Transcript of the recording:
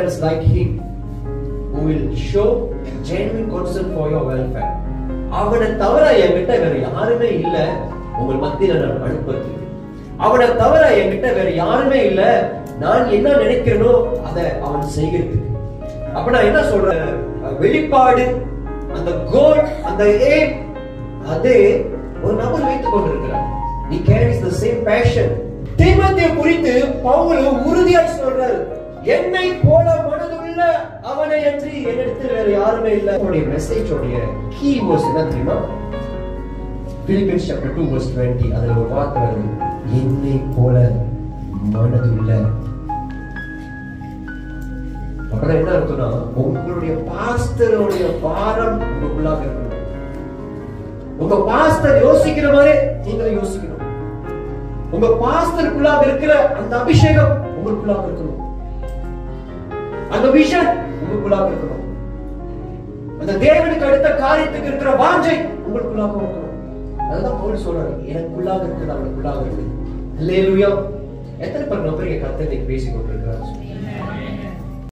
else like him who will show genuine concern for your welfare அவனை தவிர என்கிட்ட வேற யாருமே இல்ல உங்கள் மத்தியில நான் அனுப்புறதுக்கு அவனை தவிர என்கிட்ட வேற யாருமே இல்ல நான் என்ன நினைக்கிறேனோ அதை அவன் செய்கிறதுக்கு அப்ப நான் என்ன சொல்றேன் வெளிப்பாடு அந்த கோல் அந்த ஏம் அது ஒரு நபர் வைத்துக் கொண்டிருக்கிறார் he carries the same passion தீமோத்தேயு குறித்து பவுல் உறுதியாய் சொல்றாரு என்னை போல மனதுள்ள அவனை அன்றி என்னிடத்தில் வேற யாருமே இல்ல உடைய மெசேஜ் உடைய கீ வேர்ஸ் என்ன தெரியுமா பிலிப்பியன்ஸ் சாப்டர் 2 verse 20 அதுல ஒரு வார்த்தை வருது என்னை போல மனதுள்ள அப்படின்னா என்ன அர்த்தம்னா உங்களுடைய பாஸ்டருடைய பாரம் உங்களுக்குள்ளாக இருக்கணும் உங்க பாஸ்டர் யோசிக்கிற மாதிரி நீங்களும் யோசிக்கணும் உங்க பாஸ்டருக்குள்ளாக இருக்கிற அந்த அபிஷேகம் உங்களுக்குள்ளாக இருக்கணும் அந்த விஷன் உங்களுக்குள்ளாக இருக்கணும் அந்த தேவனுக்கு அடுத்த காரியத்துக்கு இருக்கிற வாஞ்சை உங்களுக்குள்ளாக இருக்கணும் அதுதான் பவுல் சொல்றாரு எனக்குள்ளாக இருக்கிறது அவனுக்குள்ளாக இருக்குது அல்லேலூயா எத்தனை பேர் நபருக்கு கத்தை பேசிக் கொண்டிருக்கிறார்